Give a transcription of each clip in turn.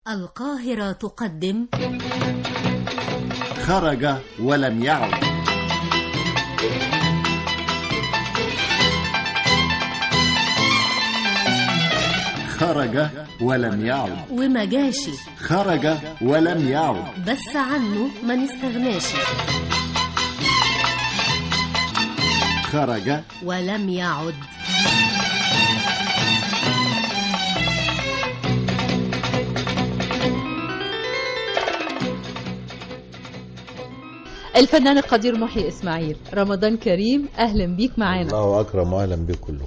القاهرة تقدم خرج ولم يعد خرج ولم يعد ومجاشي خرج ولم يعد بس عنه ما نستغناش خرج ولم يعد الفنان القدير محي اسماعيل رمضان كريم اهلا بيك معانا الله اكرم واهلا بك كله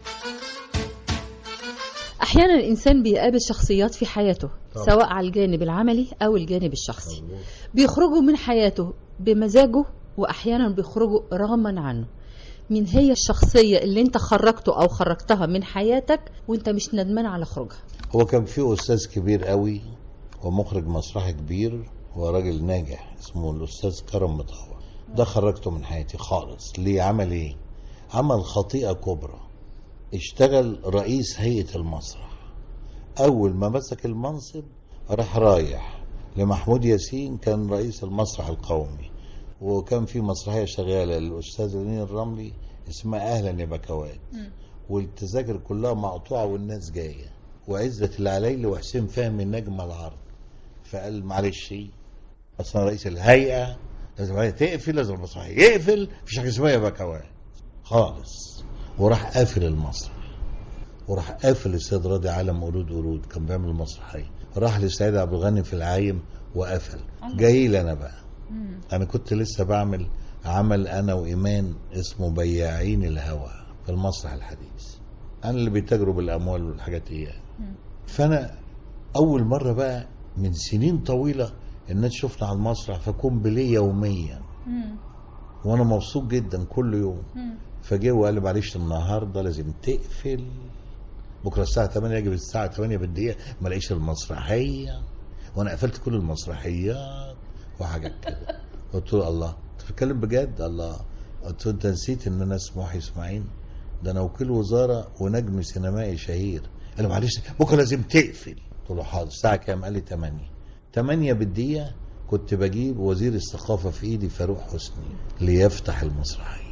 احيانا الانسان بيقابل شخصيات في حياته طبعا. سواء على الجانب العملي او الجانب الشخصي بيخرجوا من حياته بمزاجه واحيانا بيخرجوا رغما عنه مين هي الشخصية اللي انت خرجته او خرجتها من حياتك وانت مش ندمان على خروجها هو كان في استاذ كبير قوي ومخرج مسرحي كبير وراجل ناجح اسمه الاستاذ كرم مطاوع ده خرجته من حياتي خالص ليه عمل ايه عمل خطيئه كبرى اشتغل رئيس هيئه المسرح اول ما مسك المنصب راح رايح لمحمود ياسين كان رئيس المسرح القومي وكان في مسرحيه شغاله للاستاذ لنين الرملي اسمها اهلا يا بكوات والتذاكر كلها مقطوعه والناس جايه وعزة العليلي وحسين فهمي نجم العرض فقال معلش اصل أنا رئيس الهيئه لازم الهيئة تقفل لازم المسرحيه يقفل مفيش حاجه اسمها يا بكوات خالص وراح قافل المسرح وراح قافل السيد راضي عالم قرود قرود كان بيعمل مسرحيه راح لسيد عبد الغني في العايم وقفل جاي لي انا بقى انا كنت لسه بعمل عمل انا وايمان اسمه بياعين الهوى في المسرح الحديث انا اللي بيتاجروا بالاموال والحاجات اياها فانا اول مره بقى من سنين طويله الناس شفنا على المسرح فكون بلي يوميا وانا مبسوط جدا كل يوم فجه وقال لي معلش النهارده لازم تقفل بكره الساعه 8 اجي الساعه 8 بالدقيقه ما الاقيش المسرحيه وانا قفلت كل المسرحيات وحاجات كده قلت له الله انت بتتكلم بجد الله قلت له انت نسيت ان انا اسمه محي اسماعيل ده انا وكيل وزاره ونجم سينمائي شهير قال لي معلش بكره لازم تقفل قلت له حاضر الساعه كام قال لي 8 8 بالدقيقه كنت بجيب وزير الثقافه في ايدي فاروق حسني ليفتح المسرحيه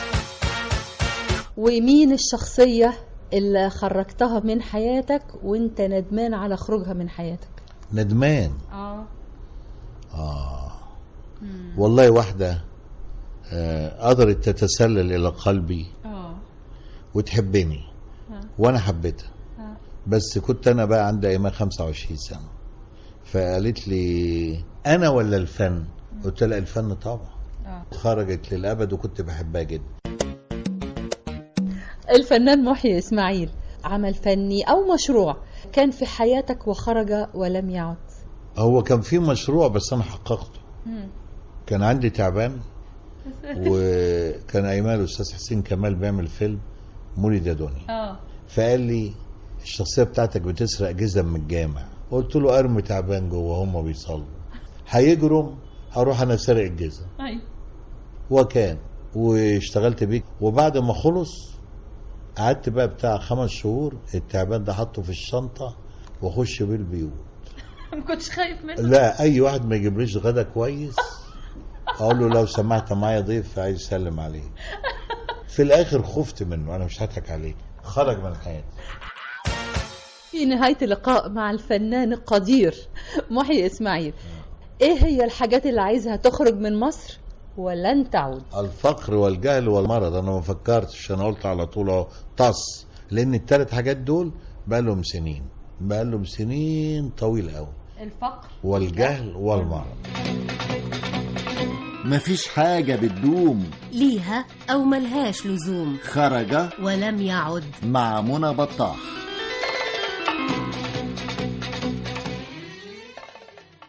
ومين الشخصية اللي خرجتها من حياتك وانت ندمان على خروجها من حياتك ندمان اه آه والله واحدة آه قدرت تتسلل إلى قلبي اه وتحبني وأنا حبيتها بس كنت أنا بقى عندي أيام 25 سنة فقالت لي أنا ولا الفن قلت لها الفن طبعا خرجت للأبد وكنت بحبها جدا الفنان محي اسماعيل عمل فني او مشروع كان في حياتك وخرج ولم يعد هو كان في مشروع بس أنا حققته كان عندي تعبان وكان أيام الأستاذ حسين كمال بيعمل فيلم مولد يا دنيا اه فقال لي الشخصيه بتاعتك بتسرق جزم من الجامع قلت له ارمي تعبان جوه هم بيصلوا هيجرم هروح انا سارق الجزم ايوه وكان واشتغلت بيه وبعد ما خلص قعدت بقى بتاع خمس شهور التعبان ده حطه في الشنطه واخش بيه البيوت ما كنتش خايف منه لا اي واحد ما يجيبليش غدا كويس اقول له لو سمحت معايا ضيف عايز يسلم عليه في الاخر خفت منه انا مش هضحك عليك خرج من حياتي في نهاية اللقاء مع الفنان القدير محي إسماعيل إيه هي الحاجات اللي عايزها تخرج من مصر ولن تعود الفقر والجهل والمرض انا ما فكرتش انا قلت على طول اهو طص لان الثلاث حاجات دول بقى لهم سنين بقى لهم سنين طويل قوي الفقر والجهل والمرض مفيش حاجة بتدوم ليها أو ملهاش لزوم خرج ولم يعد مع منى بطاح